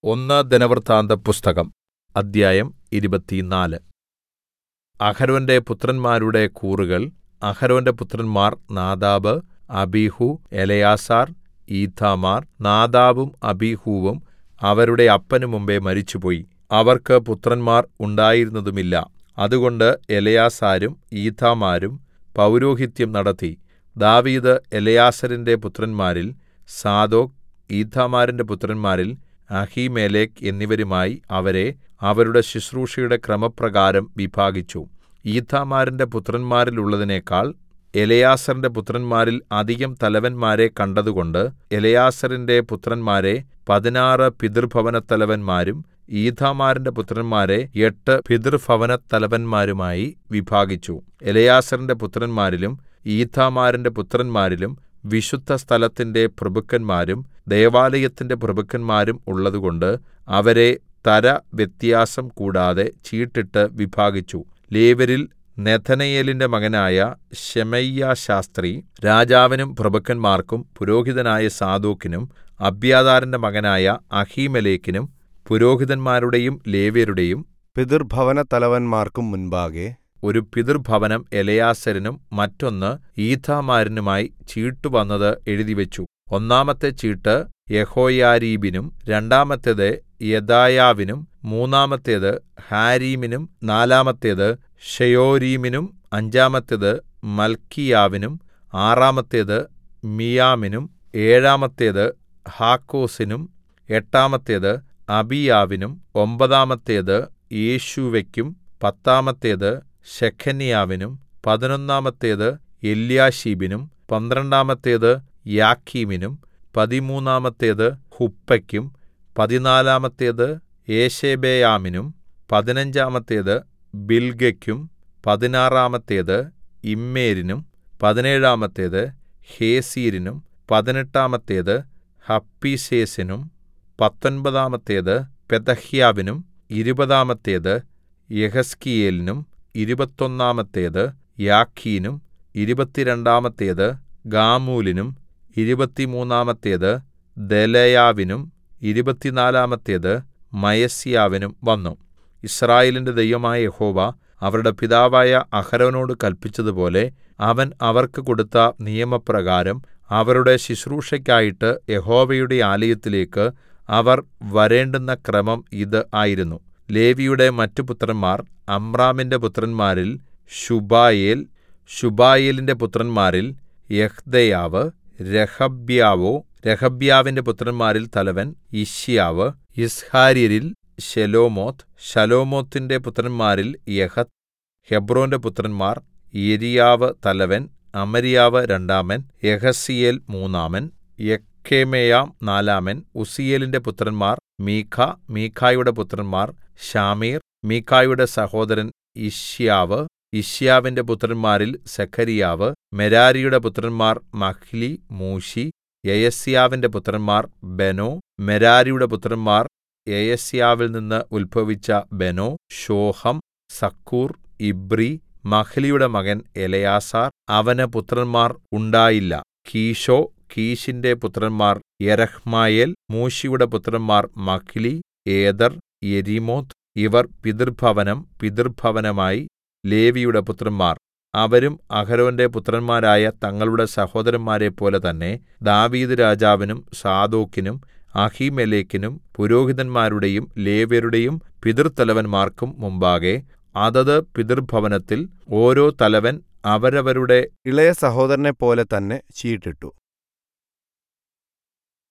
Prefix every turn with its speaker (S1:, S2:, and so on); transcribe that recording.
S1: ഒന്ന് ദിനവൃത്താന്തപുസ്തകം അദ്ധ്യായം ഇരുപത്തിനാല് അഹരോന്റെ പുത്രന്മാരുടെ കൂറുകൾ അഹരോന്റെ പുത്രന്മാർ നാദാബ് അബീഹൂ എലെയാസാർ ഈഥാമാർ നാദാബും അബീഹൂവും അവരുടെ അപ്പന് മുമ്പെ മരിച്ചുപോയി അവർക്ക് പുത്രന്മാർ ഉണ്ടായിരുന്നതുമില്ല അതുകൊണ്ട് എലെയാസാരും ഈഥാമാരും പൗരോഹിത്യം നടത്തി ദാവീദ് എലെയാസാരിന്റെ പുത്രന്മാരിൽ സാദോക്ക് ഈഥാമാരിന്റെ പുത്രന്മാരിൽ അഹീമേലെക്ക് എന്നിവരുമായി അവരെ അവരുടെ ശുശ്രൂഷയുടെ ക്രമപ്രകാരം വിഭാഗിച്ചു ഈഥാമാരിന്റെ പുത്രന്മാരിലുള്ളതിനേക്കാൾ എലെയാസാരിന്റെ പുത്രന്മാരിൽ അധികം തലവന്മാരെ കണ്ടതുകൊണ്ട് എലെയാസാരിന്റെ പുത്രന്മാരെ പതിനാറ് പിതൃഭവനത്തലവന്മാരും ഈഥാമാരിന്റെ പുത്രന്മാരെ എട്ട് പിതൃഭവനത്തലവന്മാരുമായി വിഭാഗിച്ചു എലെയാസാരിന്റെ പുത്രന്മാരിലും ഈഥാമാരിന്റെ പുത്രന്മാരിലും വിശുദ്ധസ്ഥലത്തിന്റെ പ്രഭുക്കന്മാരും ദൈവാലയത്തിന്റെ പ്രഭുക്കന്മാരും ഉള്ളതുകൊണ്ട് അവരെ തരവ്യത്യാസം കൂടാതെ ചീട്ടിട്ട് വിഭാഗിച്ചു ലേവ്യരിൽ നെഥനയേലിന്റെ മകനായ ശെമയ്യാശാസ്ത്രി രാജാവിനും പ്രഭുക്കന്മാർക്കും പുരോഹിതനായ സാദോക്കിനും അബ്യാഥാരിന്റെ മകനായ അഹീമേലെക്കിനും പുരോഹിതന്മാരുടെയും ലേവ്യരുടെയും
S2: പിതൃഭവനത്തലവന്മാർക്കും മുൻപാകെ
S1: ഒരു പിതൃഭവനം എലെയാസാരിനും മറ്റൊന്ന് ഈഥാമാരിനുമായി ചീട്ടു വന്നത് എഴുതിവെച്ചു ഒന്നാമത്തെ ചീട്ട് യെഹോയാരീബിനും രണ്ടാമത്തേത് യെദായാവിനും മൂന്നാമത്തേത് ഹാരീമിനും നാലാമത്തേത് ശെയോരീമിനും അഞ്ചാമത്തേത് മൽക്കീയാവിനും ആറാമത്തേത് മിയാമിനും ഏഴാമത്തേത് ഹാക്കോസിനും എട്ടാമത്തേത് അബീയാവിനും ഒമ്പതാമത്തേത് യേശുവെക്കും പത്താമത്തേത് ശെഖന്യാവിനും പതിനൊന്നാമത്തേത് എല്യാശീബിനും പന്ത്രണ്ടാമത്തേത് യാക്കീമിനും പതിമൂന്നാമത്തേത് ഹുപ്പയ്ക്കും പതിനാലാമത്തേത് യേശെബെയാമിനും പതിനഞ്ചാമത്തേത് ബിൽഗയ്ക്കും പതിനാറാമത്തേത് ഇമ്മേരിനും പതിനേഴാമത്തേത് ഹേസീരിനും പതിനെട്ടാമത്തേത് ഹപ്പീസേസിനും പത്തൊൻപതാമത്തേത് പെതഹ്യാവിനും ഇരുപതാമത്തേത് യെഹസ്കീയേലിനും ഇരുപത്തൊന്നാമത്തേത് യാഖീനും ഇരുപത്തിരണ്ടാമത്തേത് ഗാമൂലിനും ഇരുപത്തിമൂന്നാമത്തേത് ദെലായാവിനും ഇരുപത്തിനാലാമത്തേത് മയസ്യാവിനും വന്നു യിസ്രായേലിന്റെ ദൈവമായ യഹോവ അവരുടെ പിതാവായ അഹരോനോട് കല്പിച്ചതുപോലെ അവൻ അവർക്ക് കൊടുത്ത നിയമപ്രകാരം അവരുടെ ശുശ്രൂഷയ്ക്കായിട്ട് യഹോവയുടെ ആലയത്തിലേക്ക് അവർ വരേണ്ടുന്ന ക്രമം ഇത് ആയിരുന്നു ലേവിയുടെ മറ്റു പുത്രന്മാർ അമ്രാമിന്റെ പുത്രന്മാരിൽ ശുബായേൽ ശുബായേലിന്റെ പുത്രന്മാരിൽ യഹ്ദെയാവ് രഹബ്യാവോ രഹബ്യാവിന്റെ പുത്രന്മാരിൽ തലവൻ യിശ്യാവ് യിസ്ഹാര്യരിൽ ശെലോമോത്ത് ശലോമോത്തിന്റെ പുത്രന്മാരിൽ യഹത്ത് ഹെബ്രോന്റെ പുത്രന്മാർ യെരിയാവ് തലവൻ അമര്യാവ് രണ്ടാമൻ യഹസീയേൽ മൂന്നാമൻ യെക്കേമെയാം നാലാമൻ ഉസ്സീയേലിന്റെ പുത്രന്മാർ മീഖ മീഖായുടെ പുത്രന്മാർ ശാമീർ മീഖായുടെ സഹോദരൻ യിശ്യാവ് യിശ്യാവിന്റെ പുത്രന്മാരിൽ സെഖര്യാവ് മെരാരിയുടെ പുത്രന്മാർ മഹ്ലി മൂശി യയസ്യാവിന്റെ പുത്രന്മാർ ബെനോ മെരാരിയുടെ പുത്രന്മാർ യയസ്യാവിൽ നിന്ന് ഉത്ഭവിച്ച ബെനോ ശോഹം സക്കൂർ ഇബ്രി മഹ്ലിയുടെ മകൻ എലെയാസാർ അവന് പുത്രന്മാർ ഉണ്ടായില്ല കീശോ കീശിന്റെ പുത്രന്മാർ യെരഹ്മായേൽ മൂശിയുടെ പുത്രന്മാർ മഹ്ലി ഏദർ യെരീമോത്ത് ഇവർ പിതൃഭവനം പിതൃഭവനമായി ലേവിയുടെ പുത്രന്മാർ അവരും അഹരോന്റെ പുത്രന്മാരായ തങ്ങളുടെ സഹോദരന്മാരെപ്പോലെ തന്നെ ദാവീദ് രാജാവിനും സാദോക്കിനും അഹീമേലെക്കിനും പുരോഹിതന്മാരുടെയും ലേവ്യരുടെയും പിതൃത്തലവന്മാർക്കും മുമ്പാകെ അതത് പിതൃഭവനത്തിൽ ഓരോ തലവൻ അവരവരുടെ
S2: ഇളയ സഹോദരനെപ്പോലെ തന്നെ ചീട്ടിട്ടു